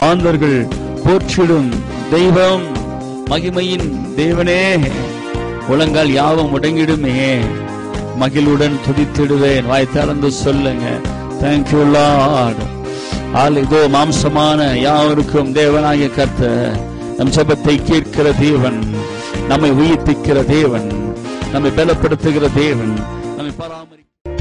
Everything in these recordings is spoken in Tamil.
மாந்தர்கள் போற்றிடும் தெய்வம் மகிமையின் தேவனே உலங்கால் யாவும் முடங்கிடுமே மகிழுடன் துதித்திடுவேன் வாய் திறந்து சொல்லுங்க தேங்க்யூ லார்ட் ஆள் இதோ மாம்சமான யாவருக்கும் தேவனாகிய கர்த்தர் நம் ஜெபத்தை கேட்கிற தேவன் நம்மை உயிர்ப்பிக்கிற தேவன் நம்மை பலப்படுத்துகிற தேவன் நம்மை பராமரி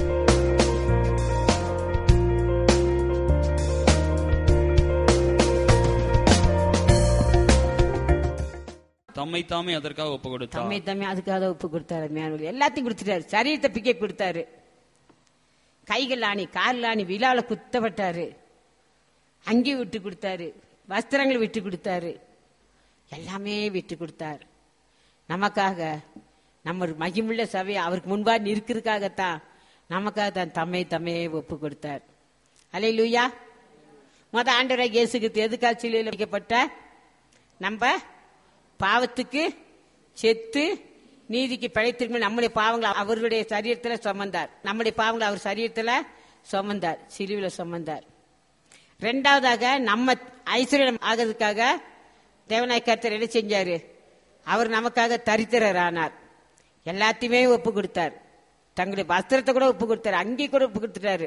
தம்மை தாமே அதற்காக ஒப்பு கொடுத்தார் தம்மை தம்மை அதுக்காக ஒப்பு கொடுத்தாரு மேனுவல் எல்லாத்தையும் கொடுத்துட்டாரு சரீரத்தை பிக்க கொடுத்தாரு கைகள் ஆணி கால் ஆணி விழால குத்தப்பட்டாரு அங்கி விட்டு கொடுத்தாரு வஸ்திரங்களை விட்டு கொடுத்தாரு எல்லாமே விட்டு கொடுத்தார் நமக்காக நம்ம ஒரு மகிமுள்ள சபை அவருக்கு முன்பா நிற்கிறதுக்காகத்தான் நமக்காக தான் தம்மை தம்மையே ஒப்பு கொடுத்தார் அலை லூயா மொத ஆண்டவரை இயேசுக்கு எதுக்காக சிலுவையில் வைக்கப்பட்ட நம்ம பாவத்துக்கு செத்து நீதிக்கு பழைத்திருக்கும் நம்முடைய பாவங்களை அவருடைய சரீரத்துல சுமந்தார் நம்முடைய பாவங்களை அவர் சரீரத்துல சுமந்தார் சிலுவில சுமந்தார் ரெண்டாவதாக நம்ம ஐஸ்வர்யம் ஆகிறதுக்காக தேவநாய் கர்த்தர் என்ன செஞ்சாரு அவர் நமக்காக தரித்திரர் ஆனார் எல்லாத்தையுமே ஒப்பு கொடுத்தார் தங்களுடைய வஸ்திரத்தை கூட ஒப்பு கொடுத்தாரு அங்கே கூட ஒப்பு கொடுத்துட்டாரு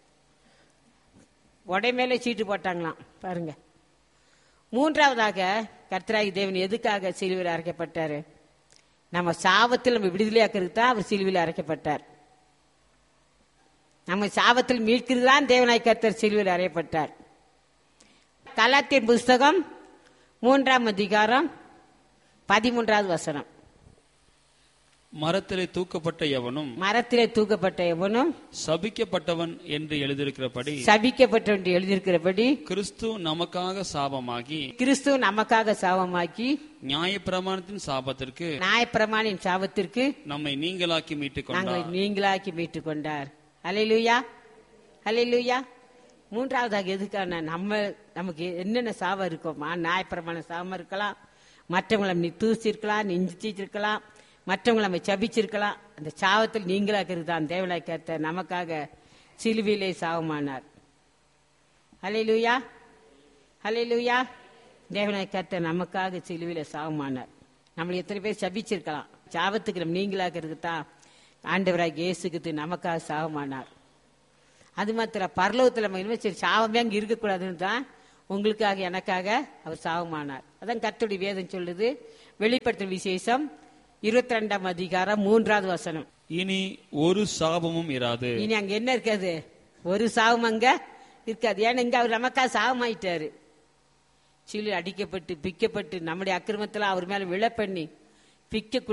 உடை மேலே சீட்டு போட்டாங்களாம் பாருங்க மூன்றாவதாக கர்த்தராகி தேவன் எதுக்காக சிலுவையில் அரைக்கப்பட்டாரு நம்ம சாபத்தில் நம்ம விடுதலையாக்கிறதுக்கு தான் அவர் சிலுவையில் அரைக்கப்பட்டார் நம்ம சாபத்தில் மீட்கிறது தான் தேவனாய் கர்த்தர் சிலுவையில் அறையப்பட்டார் கலாத்தியன் புஸ்தகம் மூன்றாம் அதிகாரம் பதிமூன்றாவது வசனம் மரத்திலே தூக்கப்பட்ட எவனும் மரத்திலே தூக்கப்பட்ட எவனும் சபிக்கப்பட்டவன் என்று எழுதியிருக்கிறபடி சபிக்கப்பட்ட என்று எழுதியிருக்கிறபடி கிறிஸ்து நமக்காக சாபமாகி கிறிஸ்து நமக்காக சாபமாக்கி நியாயப்பிரமாணத்தின் சாபத்திற்கு நியாயப்பிரமாணின் சாபத்திற்கு நம்மை நீங்களாக்கி மீட்டுக் நாங்கள் கொண்டார் நீங்களாக்கி மீட்டுக் கொண்டார் அலையிலுயா அலையிலுயா மூன்றாவதாக எதுக்கான நம்ம நமக்கு என்னென்ன சாபம் இருக்கோமா நியாயப்பிரமாண சாபம் இருக்கலாம் மற்றவங்களை நீ தூசிருக்கலாம் நிஞ்சிச்சிருக்கலாம் மற்றவங்களை நம்ம சபிச்சிருக்கலாம் அந்த சாபத்தில் நீங்களாக்கிறது தான் தேவலாய் கர்த்த நமக்காக சிலுவிலே சாபமானார் அலையிலுயா அலையிலுயா தேவனாய் கர்த்தர் நமக்காக சிலுவில சாபமானார் நம்மளை எத்தனை பேர் சபிச்சிருக்கலாம் சாபத்துக்கு நம்ம நீங்களாக்கிறது தான் ஆண்டவராக இயேசுக்கு நமக்காக சாபமானார் அது மாத்திரம் பரலோகத்தில் நம்ம இனிமே சரி சாபமே அங்கே இருக்கக்கூடாதுன்னு தான் உங்களுக்காக எனக்காக அவர் சாபமானார் அதான் கர்த்தருடைய வேதம் சொல்லுது வெளிப்படுத்தும் விசேஷம் இருபத்தி ரெண்டாம் அதிகாரம் மூன்றாவது வசனம் இனி ஒரு சாபமும் இராது இனி அங்க என்ன இருக்காது ஒரு சாபம் அங்க இருக்காது ஏன்னா இங்க அவர் நமக்காக சாபமாயிட்டாரு சிலு அடிக்கப்பட்டு பிக்கப்பட்டு நம்முடைய அக்கிரமத்துல அவர் மேல விழ பண்ணி பிக்க